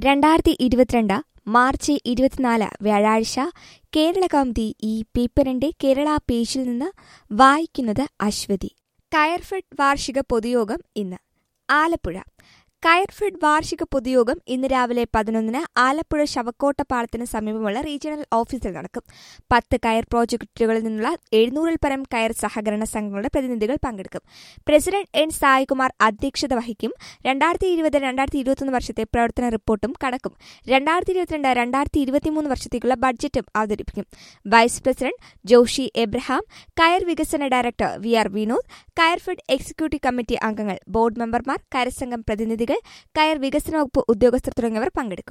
രണ്ടായിരത്തി ഇരുപത്തിരണ്ട് മാർച്ച് ഇരുപത്തിനാല് വ്യാഴാഴ്ച കേരള കൗമുദി ഈ പേപ്പറിന്റെ കേരള പേജിൽ നിന്ന് വായിക്കുന്നത് അശ്വതി കയർഫെഡ് വാർഷിക പൊതുയോഗം ഇന്ന് ആലപ്പുഴ കയർഫെഡ് വാർഷിക പൊതുയോഗം ഇന്ന് രാവിലെ പതിനൊന്നിന് ആലപ്പുഴ ശവക്കോട്ട പാലത്തിന് സമീപമുള്ള റീജിയണൽ ഓഫീസിൽ നടക്കും പത്ത് കയർ പ്രോജക്റ്റുകളിൽ നിന്നുള്ള എഴുന്നൂറിൽ പരം കയർ സഹകരണ സംഘങ്ങളുടെ പ്രതിനിധികൾ പങ്കെടുക്കും പ്രസിഡന്റ് എൻ സായികുമാർ അധ്യക്ഷത വഹിക്കും രണ്ടായിരത്തി ഇരുപത് രണ്ടായിരത്തി ഇരുപത്തൊന്ന് വർഷത്തെ പ്രവർത്തന റിപ്പോർട്ടും കണക്കും രണ്ടായിരത്തി ഇരുപത്തിരണ്ട് രണ്ടായിരത്തി ഇരുപത്തിമൂന്ന് വർഷത്തേക്കുള്ള ബഡ്ജറ്റും അവതരിപ്പിക്കും വൈസ് പ്രസിഡന്റ് ജോഷി എബ്രഹാം കയർ വികസന director V R Vinod Coirfed executive committee അംഗങ്ങൾ ബോർഡ് മെമ്പർമാർ കയർസംഘം പ്രതിനിധികൾ കയർ വികസന വകുപ്പ് ഉദ്യോഗസ്ഥർ തുടങ്ങിയവർ പങ്കെടുക്കും